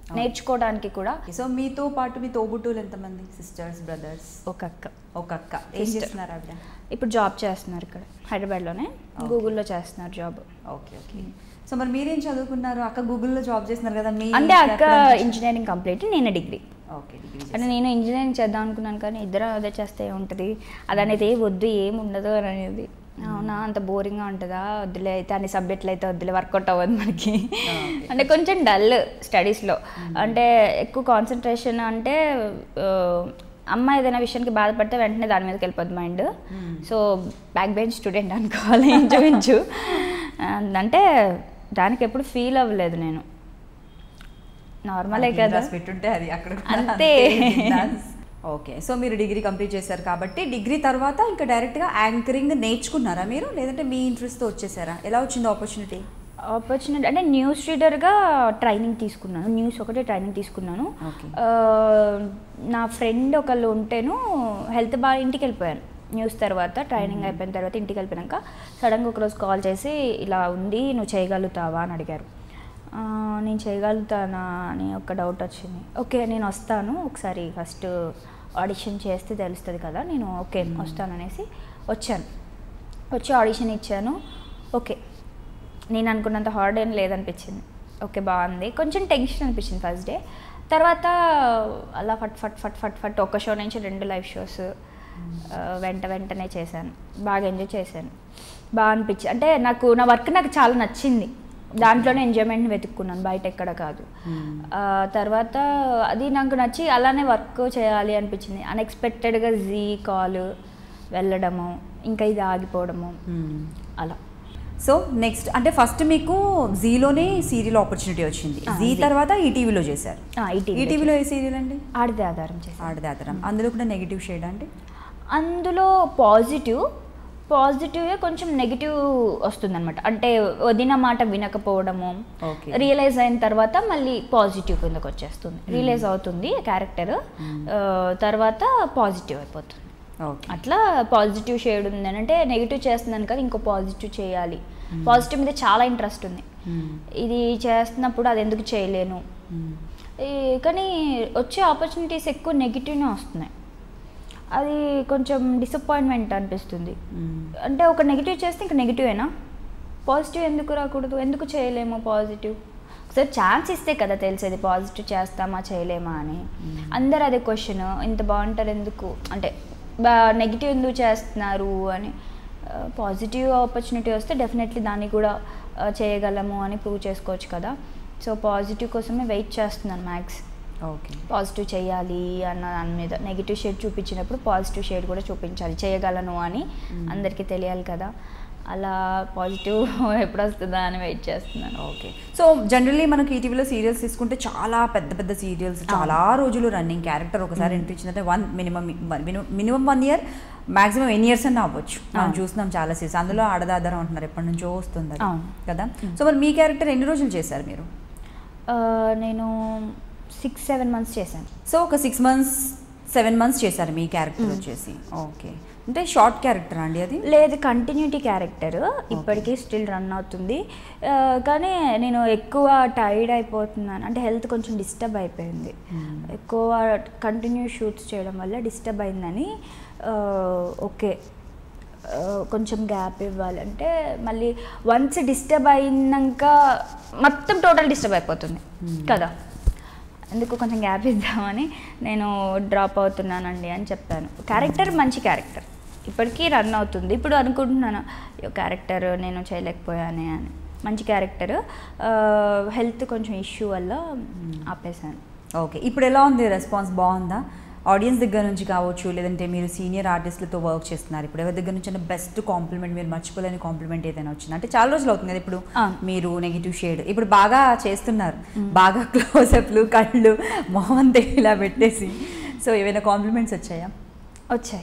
నేర్చుకోవడానికి కూడా సో మీతో పాటు మీ తోబుట్టువులు ఎంతమంది సిస్టర్స్ బ్రదర్స్ ఒక అక్క ఒక అక్క ఏం Sister. చేస్తున్నారు ఆవిడ ఇప్పుడు జాబ్ చేస్తున్నారు ఇక్కడ హైదరాబాద్లోనే గూగుల్లో చేస్తున్నారు జాబ్ ఓకే ఓకే సో మరి మీరేం చదువుకున్నారు అక్క గూగుల్లో జాబ్ చేస్తున్నారు కదా మీ అంటే అక్క ఇంజనీరింగ్ కంప్లీట్ నేను డిగ్రీ ఓకే డిగ్రీ అంటే నేను ఇంజనీరింగ్ చేద్దాం అనుకున్నాను కానీ ఇద్దరం అదే చేస్తే ఉంటుంది అది అనేది ఏ వద్దు ఏం ఉండదు అని అనేది అవునా అంత బోరింగ్గా ఉంటుందా వద్దులే అయితే అన్ని సబ్జెక్టులు అయితే వద్దులే వర్కౌట్ అవ్వదు మనకి Okay. అంటే కొంచెం డల్ స్టడీస్లో అంటే ఎక్కువ కాన్సన్ట్రేషన్ అంటే ఆ, అమ్మ ఏదైనా విషయానికి బాధపడితే వెంటనే దాని మీదకి వెళ్ళిపోద్ది mind so back bench student అనుకోవాలి ఇంచుమించు అంటే దానికి ఎప్పుడు ఫీల్ అవ్వలేదు నేను నార్మలే కదా పెట్టుంటే అది అక్కడ కూడా అంతే. ఓకే సో మీరు డిగ్రీ కంప్లీట్ చేశారు కాబట్టి డిగ్రీ తర్వాత ఇంకా డైరెక్ట్గా యాంకరింగ్ నేర్చుకున్నారా మీరు లేదంటే మీ ఇంట్రెస్ట్తో వచ్చేసారా ఎలా వచ్చింది ఆపర్చునిటీ ఆపర్చునిటీ అంటే న్యూస్ రీడర్గా ట్రైనింగ్ తీసుకున్నాను న్యూస్ ఒకటే ట్రైనింగ్ తీసుకున్నాను Okay. ఆ, నా ఫ్రెండ్ ఒకళ్ళు ఉంటేను హెల్త్ బాగా ఇంటికి వెళ్ళిపోయాను న్యూస్ తర్వాత ట్రైనింగ్ అయిపోయిన తర్వాత ఇంటికి వెళ్ళిపోయాక సడన్గా ఒకరోజు కాల్ చేసి ఇలా ఉంది నువ్వు చేయగలుగుతావా అని అడిగారు ఆ, నేను చేయగలుగుతానా అని ఒక డౌట్ వచ్చింది ఓకే నేను వస్తాను ఒకసారి ఫస్ట్ ఆడిషన్ చేస్తే తెలుస్తుంది కదా నేను ఓకే వస్తాను అనేసి వచ్చాను వచ్చి ఆడిషన్ ఇచ్చాను ఓకే నేను అనుకున్నంత హార్డ్ ఏం లేదనిపించింది ఓకే బాగుంది కొంచెం టెన్షన్ అనిపించింది ఫస్ట్ డే తర్వాత అలా ఫట్ ఫట్ ఫట్ ఫట్ ఫట్ ఒక షో నుంచి రెండు లైవ్ షోస్ వెంట వెంటనే చేశాను బాగా ఎంజాయ్ చేశాను బాగా అనిపించింది అంటే నాకు నా వర్క్ నాకు చాలా నచ్చింది దాంట్లోనే ఎంజాయ్మెంట్ వెతుక్కున్నాను బయట ఎక్కడ కాదు ఆ, తర్వాత అది నాకు నచ్చి అలానే వర్క్ చేయాలి అనిపించింది అన్ఎక్స్పెక్టెడ్గా జీ కాల్ వెళ్ళడము ఇంకా ఇది ఆగిపోవడము అలా సో నెక్స్ట్ అంటే ఫస్ట్ మీకు జీలోనే సీరియల్ ఆపర్చునిటీ వచ్చింది ఆ, జీ జీ. తర్వాత ఈటీవీలో చేశారు ఆ, ఈటీవీ ఈటీవీలో ఏ సీరియల్ అండి ఆడితే ఆధారం చేశాను ఆడదే ఆధారం అందులో కూడా నెగిటివ్ షేడ్ అండి అందులో పాజిటివ్ పాజిటివే కొంచెం నెగిటివ్ వస్తుందన్నమాట అంటే వదిన మాట వినకపోవడము Okay. రియలైజ్ అయిన తర్వాత మళ్ళీ పాజిటివ్ కిందకు వచ్చేస్తుంది రియలైజ్ అవుతుంది క్యారెక్టర్ తర్వాత పాజిటివ్ అయిపోతుంది ఓకే అట్లా పాజిటివ్ షేడ్ ఉంది అని అంటే నెగిటివ్ చేస్తున్నాను కదా ఇంకో పాజిటివ్ చేయాలి పాజిటివ్ మీద చాలా ఇంట్రెస్ట్ ఉంది ఇది చేస్తున్నప్పుడు అది ఎందుకు చేయలేను ఈ కానీ వచ్చే ఆపర్చునిటీస్ ఎక్కువ నెగిటివ్నే వస్తున్నాయి అది కొంచెం డిసప్పాయింట్మెంట్ అనిపిస్తుంది అంటే ఒక నెగిటివ్ చేస్తే ఇంకా నెగిటివేనా పాజిటివ్ ఎందుకు రాకూడదు ఎందుకు చేయలేము పాజిటివ్ ఒకసారి ఛాన్స్ ఇస్తే కదా తెలిసేది పాజిటివ్ చేస్తామా చేయలేమా అని అందరు అదే క్వశ్చన్ ఇంత బాగుంటారు ఎందుకు అంటే బా నెగిటివ్ ఎందుకు చేస్తున్నారు అని పాజిటివ్ ఆపర్చునిటీ వస్తే డెఫినెట్లీ దాన్ని కూడా ఆ, చేయగలము అని ప్రూవ్ చేసుకోవచ్చు కదా సో పాజిటివ్ కోసమే వెయిట్ చేస్తున్నాను మ్యాక్స్ ఓకే పాజిటివ్ చేయాలి అన్న దాని మీద నెగిటివ్ షేడ్ చూపించినప్పుడు పాజిటివ్ షేడ్ కూడా చూపించాలి చేయగలను అని అందరికీ తెలియాలి కదా అలా పాజిటివ్ ఎప్పుడు వస్తుందా అని వెయిట్ చేస్తున్నాను ఓకే సో జనరల్లీ మనకి ఈటీవీలో సీరియల్స్ తీసుకుంటే చాలా పెద్ద పెద్ద సీరియల్స్ చాలా రోజులు రన్నింగ్ క్యారెక్టర్ ఒకసారి ఎంట్రీ ఇచ్చిందంటే one minimum minimum one year maximum ఎన్ని ఇయర్స్ అన్న అవ్వచ్చు మనం అవును. చూస్తున్నాం చాలా సీరియల్స్ అందులో ఆడదాదరం అంటున్నారు ఎప్పటి నుంచో వస్తుంది అది. అవును. కదా సో మరి మీ క్యారెక్టర్ ఎన్ని రోజులు చేశారు మీరు ఆ, నేను సిక్స్ సెవెన్ మంత్స్ చేశాను సో ఒక సిక్స్ మంత్స్ సెవెన్ మంత్స్ చేశారు మీ క్యారెక్టర్ వచ్చేసి ఓకే అంటే షార్ట్ క్యారెక్టర్ అండి అది లేదు కంటిన్యూటీ క్యారెక్టర్ ఇప్పటికీ స్టిల్ రన్ అవుతుంది ఆ, కానీ నేను ఎక్కువ టైర్డ్ అయిపోతున్నాను అంటే హెల్త్ కొంచెం డిస్టర్బ్ అయిపోయింది ఎక్కువ కంటిన్యూ షూట్స్ చేయడం వల్ల డిస్టర్బ్ అయిందని ఆ, ఓకే ఆ, కొంచెం గ్యాప్ ఇవ్వాలి అంటే మళ్ళీ వన్స్ డిస్టర్బ్ అయినాక మొత్తం టోటల్ డిస్టర్బ్ అయిపోతుంది కదా ఎందుకు కొంచెం గ్యాప్ ఇద్దామని నేను డ్రాప్ అవుతున్నానండి అని చెప్పాను క్యారెక్టర్ మంచి క్యారెక్టర్ ఇప్పటికీ రన్ అవుతుంది ఇప్పుడు అనుకుంటున్నాను క్యారెక్టర్ నేను చేయలేకపోయానే అని మంచి క్యారెక్టర్ హెల్త్ కొంచెం ఇష్యూ వల్ల ఆపేశాను ఓకే ఇప్పుడు ఎలా ఉంది రెస్పాన్స్ బాగుందా ఆడియన్స్ దగ్గర నుంచి కావచ్చు లేదంటే మీరు సీనియర్ ఆర్టిస్టులతో వర్క్ చేస్తున్నారు ఇప్పుడు ఎవరి దగ్గర నుంచి బెస్ట్ కాంప్లిమెంట్ మీరు మర్చిపోలేని కాంప్లిమెంట్ ఏదైనా వచ్చిందా అంటే చాలా రోజులు అవుతుంది కదా ఇప్పుడు అవును. మీరు నెగిటివ్ షేడ్ ఇప్పుడు బాగా చేస్తున్నారు బాగా క్లోజప్లు కళ్ళు మొహం ఇలా పెట్టేసి సో ఏమైనా కాంప్లిమెంట్స్ వచ్చాయా వచ్చాయి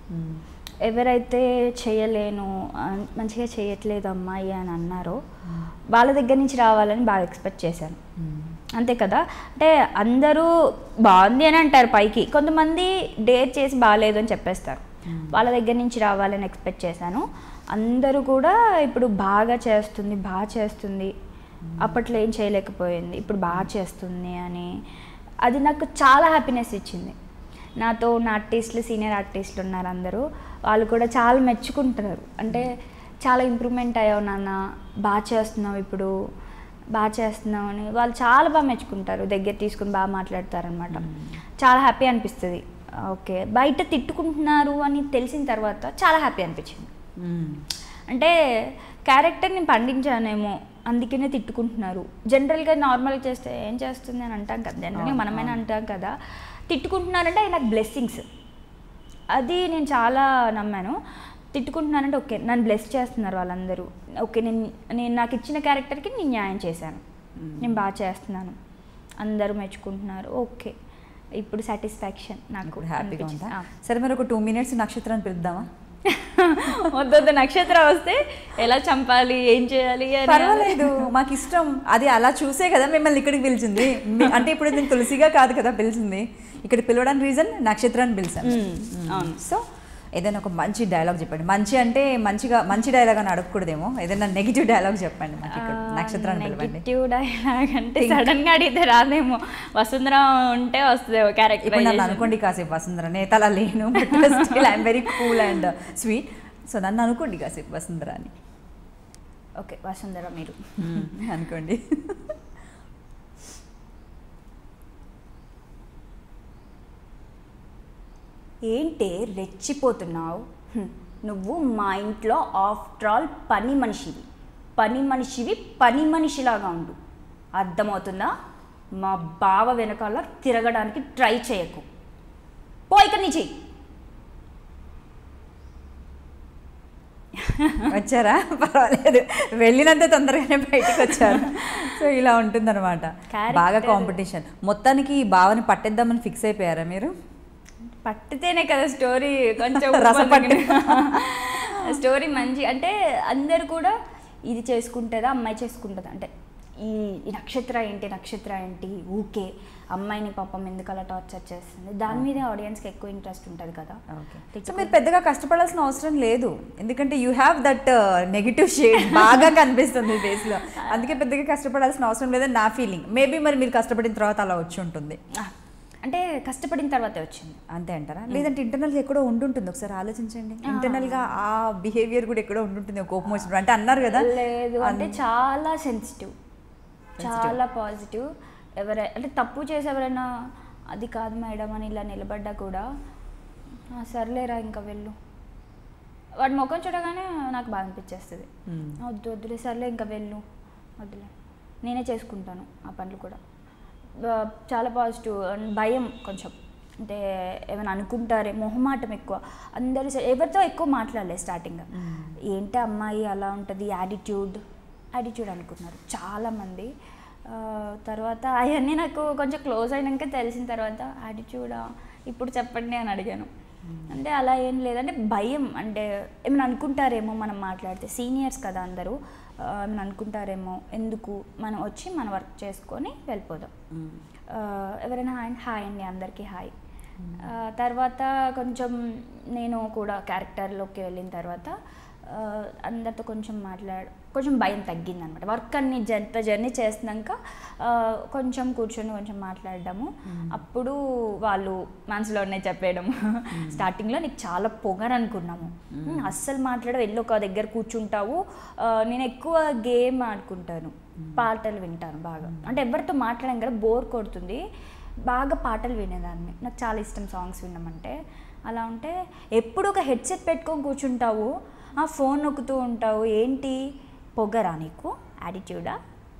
ఎవరైతే చేయలేను ఆ, మంచిగా చేయట్లేదు అమ్మాయి అని అన్నారో వాళ్ళ దగ్గర నుంచి రావాలని బాగా ఎక్స్పెక్ట్ చేశాను అంతే కదా అంటే అందరూ బాగుంది అని అంటారు పైకి కొంతమంది డేర్ చేసి బాగాలేదు అని చెప్పేస్తారు వాళ్ళ దగ్గర నుంచి రావాలని ఎక్స్పెక్ట్ చేశాను అందరూ కూడా ఇప్పుడు బాగా చేస్తుంది బాగా చేస్తుంది అప్పట్లో ఏం చేయలేకపోయింది ఇప్పుడు బాగా చేస్తుంది అని అది నాకు చాలా హ్యాపీనెస్ ఇచ్చింది నాతో ఉన్న ఆర్టిస్టులు సీనియర్ ఆర్టిస్టులు ఉన్నారు అందరూ వాళ్ళు కూడా చాలా మెచ్చుకుంటున్నారు అంటే చాలా ఇంప్రూవ్మెంట్ అయ్యావు నాన్న బాగా చేస్తున్నావు ఇప్పుడు బాగా చేస్తున్నావు అని వాళ్ళు చాలా బాగా మెచ్చుకుంటారు దగ్గర తీసుకుని బాగా మాట్లాడతారనమాట చాలా హ్యాపీ అనిపిస్తుంది ఓకే బయట తిట్టుకుంటున్నారు అని తెలిసిన తర్వాత చాలా హ్యాపీ అనిపించింది మ్మ్. అంటే క్యారెక్టర్ని పండించానేమో అందుకనే తిట్టుకుంటున్నారు జనరల్గా నార్మల్గా చేస్తే ఏం చేస్తుంది అని అంటాం కదా జనరల్గా అవును, మనమైనా అవును. అంటాం కదా తిట్టుకుంటున్నారంటే అది నాకు బ్లెస్సింగ్స్ అది నేను చాలా నమ్మాను తిట్టుకుంటున్నానంటే ఓకే నన్ను బ్లెస్ చేస్తున్నారు వాళ్ళందరూ ఓకే నేను నేను నాకు ఇచ్చిన క్యారెక్టర్కి నేను న్యాయం చేశాను నేను బాగా చేస్తున్నాను అందరూ మెచ్చుకుంటున్నారు ఓకే ఇప్పుడు సాటిస్ఫాక్షన్ నాకు ఇప్పుడు హ్యాపీగా ఉందా అనిపించింది. ఆ. సరే మరి ఒక టూ మినిట్స్ నక్షత్రాన్ని పిలుద్దామా వద్దొద్దు నక్షత్రం వస్తే ఎలా చంపాలి ఏం చేయాలి అని పర్వాలేదు మాకు ఇష్టం అది అలా చూసే కదా మిమ్మల్ని ఇక్కడికి పిలిచింది మీ- అంటే ఇప్పుడు నేను తులసిగా కాదు కదా పిలిచింది ఇక్కడ పిలవడానికి రీజన్ నక్షత్రాన్ని పిలిచాను మ్మ్. అవును. సో ఏదైనా ఒక మంచి డైలాగ్ చెప్పండి మంచి అంటే మంచిగా మంచి డైలాగ్ అని అడగకూడదేమో ఏదైనా నెగిటివ్ డైలాగ్ చెప్పండి మాకు ఇక్కడ నక్షత్రాన్ని పిలవండి నెగిటివ్ డైలాగ్ అంటే సడన్ గా అడిగితే రాదేమో వసుంధర ఉంటే వస్తుందేమో ఇప్పుడు నన్ను క్యారెక్టర్ అనుకోండి కాసేపు వసుంధర నేతలా లేను but still I'm very cool and sweet so నన్ను అనుకోండి కాసేపు వసుంధర అని ఓకే వసుంధర మీరు అనుకోండి ఏంటే రెచ్చిపోతున్నావు హ్మ్. నువ్వు మా ఇంట్లో ఆఫ్టర్ ఆల్ పని మనిషివి పని మనిషివి పని మనిషిలాగా ఉండు అర్థమవుతుందా మా బావ వెనకాల తిరగడానికి ట్రై చేయకు పో ఇక్కడి నుంచి వచ్చారా పర్వాలేదు వెళ్ళినంత తొందరగానే బయటకు వచ్చారు సో ఇలా ఉంటుందన్నమాట Character- బాగా కాంపిటీషన్ మొత్తానికి ఈ భావని పట్టేద్దామని ఫిక్స్ అయిపోయారా మీరు పట్టితేనే కదా స్టోరీ కొంచెం రసపట్టు. స్టోరీ మంచి అంటే అందరు కూడా ఇది చేసుకుంటుందా అమ్మాయి చేసుకుంటుందా అంటే ఈ ఈ నక్షత్ర ఏంటి నక్షత్ర ఏంటి ఊకే అమ్మాయిని పాపం ఎందుకు అలా టార్చర్ చేస్తుంది దాని మీద ఆడియన్స్కి ఎక్కువ ఇంట్రెస్ట్ ఉంటుంది కదా ఓకే సో మీరు పెద్దగా కష్టపడాల్సిన అవసరం లేదు ఎందుకంటే you have that negative shade బాగా కనిపిస్తుంది ఫేస్ లో అందుకే పెద్దగా కష్టపడాల్సిన అవసరం లేదని నా ఫీలింగ్ మేబీ మరి మీరు కష్టపడిన తర్వాత అలా వచ్చి ఉంటుంది ఆ, అంటే కష్టపడిన తర్వాతే వచ్చింది అంతే అంటారా లేదంటే ఇంటర్నల్గా ఎక్కడో ఉండుంటుంది ఒకసారి ఆలోచించండి ఇంటర్నల్ గా ఆ బిహేవియర్ కూడా ఎక్కడో ఉండుంటుంది కోపం వచ్చినప్పుడు అంటే అన్నారు కదా లేదు అంటే చాలా సెన్సిటివ్ చాలా పాజిటివ్ ఎవరై అంటే తప్పు చేసి ఎవరైనా అది కాదు మేడం అని ఇలా నిలబడ్డా కూడా "ఆ, సర్లేరా ఇంకా వెళ్ళు వాడి ముఖం చూడగానే నాకు బాధ అనిపించేస్తుంది Hmm. వద్దు వద్దులే సర్లే ఇంకా వెళ్ళు వద్దులే నేనే చేసుకుంటాను ఆ పనులు కూడా బా- చాలా పాజిటివ్ అండ్ భయం కొంచెం అంటే ఏమైనా అనుకుంటారే మొహమాటం ఎక్కువ అందరూ స- ఎవరితో ఎక్కువ మాట్లాడలేదు స్టార్టింగ్ ఏంటి అమ్మాయి అలా ఉంటుంది యాటిట్యూడ్ యాటిట్యూడ్ అనుకున్నారు చాలామంది ఆ, తర్వాత అవన్నీ నాకు కొంచెం క్లోజ్ అయినాక తెలిసిన తర్వాత యాటిట్యూడా ఇప్పుడు చెప్పండి అని అడిగాను అంటే అలా ఏం లేదంటే భయం అంటే ఏమైనా అనుకుంటారేమో మనం మాట్లాడితే సీనియర్స్ కదా అందరూ ఆ, ఏమైనా అనుకుంటారేమో ఎందుకు మనం వచ్చి మన వర్క్ చేసుకొని వెళ్ళిపోదాం ఆ, ఎవరైనా హాయ్ హాయ్ అండి అందరికీ హాయ్ ఆ, తర్వాత కొంచెం నేను కూడా క్యారెక్టర్లోకి వెళ్ళిన తర్వాత ఆ, అందరితో కొంచెం మాట్లాడ కొంచెం భయం తగ్గింది అనమాట వర్క్ అన్ని జంత జర్నీ చేసినాక ఆ, కొంచెం కూర్చొని కొంచెం మాట్లాడడము అప్పుడు వాళ్ళు మనసులోనే చెప్పేయడము స్టార్టింగ్లో నీకు చాలా పొగరు అనుకున్నాము "ఉమ్, అస్సలు మాట్లాడ వెళ్ళి ఒక దగ్గర కూర్చుంటావు ఆ, నేను ఎక్కువ గేమ్ ఆడుకుంటాను పాటలు వింటాను బాగా అంటే ఎవరితో మాట్లాడాం కదా బోర్ కొడుతుంది బాగా పాటలు వినేదాన్ని నాకు చాలా ఇష్టం సాంగ్స్ వినమంటే అలా ఉంటే ఎప్పుడు ఒక హెడ్సెట్ పెట్టుకొని కూర్చుంటావు ఆ ఫోన్ నొక్కుతూ ఉంటావు ఏంటి పొగరా నీకు యాటిట్యూడా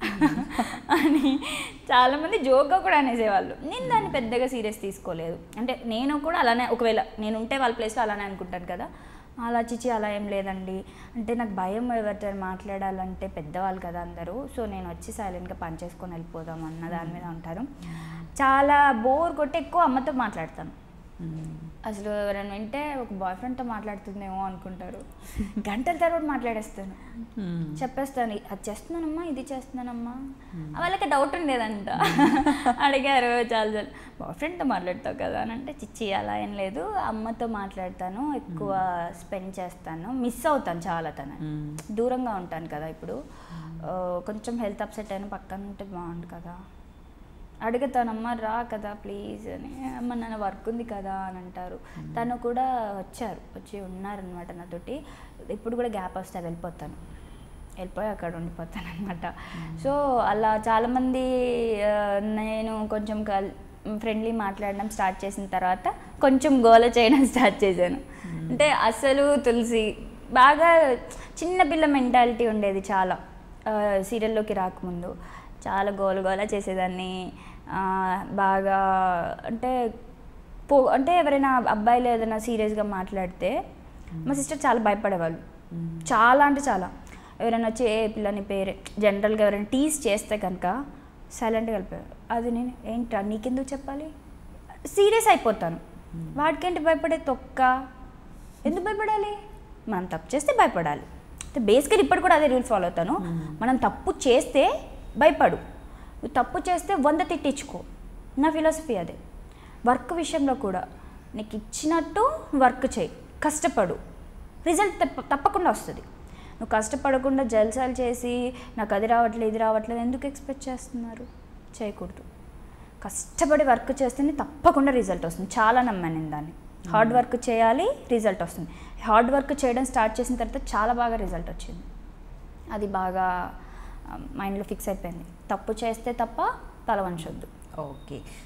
అని చాలామంది జోక్గా కూడా అనేసేవాళ్ళు నేను దాన్ని పెద్దగా సీరియస్ తీసుకోలేదు అంటే నేను కూడా అలానే ఒకవేళ నేను ఉంటే వాళ్ళ ప్లేస్లో అలానే అనుకుంటాను కదా అలా చిచి అలా ఏం లేదండి అంటే నాకు భయం ఎవరితో మాట్లాడాలంటే పెద్దవాళ్ళు కదా అందరూ సో నేను వచ్చి సైలెంట్గా పని చేసుకొని వెళ్ళిపోదాం అన్న దాని మీద ఉంటారు చాలా బోర్ కొట్టి ఎక్కువ అమ్మతో మాట్లాడతాను అసలు ఎవరైనా వింటే ఒక బాయ్ ఫ్రెండ్తో మాట్లాడుతుందేమో అనుకుంటారు గంటల తర్వాత మాట్లాడేస్తాను చెప్పేస్తాను అది చేస్తున్నానమ్మా ఇది చేస్తున్నానమ్మా వాళ్ళకి డౌట్ ఉండేదంట అడిగారు చాలా చాలా బాయ్ ఫ్రెండ్తో మాట్లాడతావు కదా అని అంటే చిచ్చి అలా ఏం లేదు అమ్మతో మాట్లాడతాను ఎక్కువ స్పెండ్ చేస్తాను మిస్ అవుతాను చాలా తన దూరంగా ఉంటాను కదా ఇప్పుడు ఆ, కొంచెం హెల్త్ అప్సెట్ అయిన పక్కన ఉంటే బాగుండు కదా అడుగుతానమ్మ రా కదా ప్లీజ్ అని అమ్మ నాన్న వర్క్ ఉంది కదా అని అంటారు తను కూడా వచ్చారు వచ్చి ఉన్నారనమాట నాతోటి ఇప్పుడు కూడా గ్యాప్ వస్తే వెళ్ళిపోతాను వెళ్ళిపోయి అక్కడ ఉండిపోతాను అనమాట సో అలా చాలామంది ఆ, నేను కొంచెం కల్ ఫ్రెండ్లీ మాట్లాడడం స్టార్ట్ చేసిన తర్వాత కొంచెం గోల చేయడం స్టార్ట్ చేశాను అంటే అసలు తులసి బాగా చిన్నపిల్ల మెంటాలిటీ ఉండేది చాలా సీరియల్లోకి రాకముందు చాలా గోల గోల చేసేదాన్ని ఆ, బాగా అంటే పో అంటే ఎవరైనా అబ్బాయిలు ఏదైనా సీరియస్గా మాట్లాడితే మా సిస్టర్ చాలా భయపడేవాళ్ళు చాలా అంటే చాలా ఎవరైనా వచ్చి ఏ పిల్లని పేరే జనరల్గా ఎవరైనా టీస్ చేస్తే కనుక సైలెంట్గా వెళ్ళిపోయారు అది నేను ఏంట్రా నీకెందుకు చెప్పాలి సీరియస్ అయిపోతాను వాడికేంటి భయపడే తొక్క ఎందుకు భయపడాలి మనం తప్పు చేస్తే భయపడాలి అంటే బేసికల్ ఇప్పుడు కూడా అదే రూల్స్ ఫాలో అవుతాను మనం తప్పు చేస్తే భయపడు నువ్వు తప్పు చేస్తే వంద తిట్టించుకో నా ఫిలాసఫీ అదే వర్క్ విషయంలో కూడా నీకు ఇచ్చినట్టు వర్క్ చేయి కష్టపడు రిజల్ట్ తప్ప తప్పకుండా వస్తుంది నువ్వు కష్టపడకుండా జల్సాలు చేసి నాకు అది రావట్లేదు ఇది రావట్లేదు ఎందుకు ఎక్స్పెక్ట్ చేస్తున్నారు చేయకూడదు కష్టపడి వర్క్ చేస్తేనే తప్పకుండా రిజల్ట్ వస్తుంది చాలా నమ్మాను నేను దాన్ని హార్డ్ వర్క్ చేయాలి రిజల్ట్ వస్తుంది హార్డ్ వర్క్ చేయడం స్టార్ట్ చేసిన తర్వాత చాలా బాగా రిజల్ట్ వచ్చింది అది బాగా మైండ్లో ఫిక్స్ అయిపోయింది తప్పు చేస్తే తప్ప తల వంచొద్దు ఓకే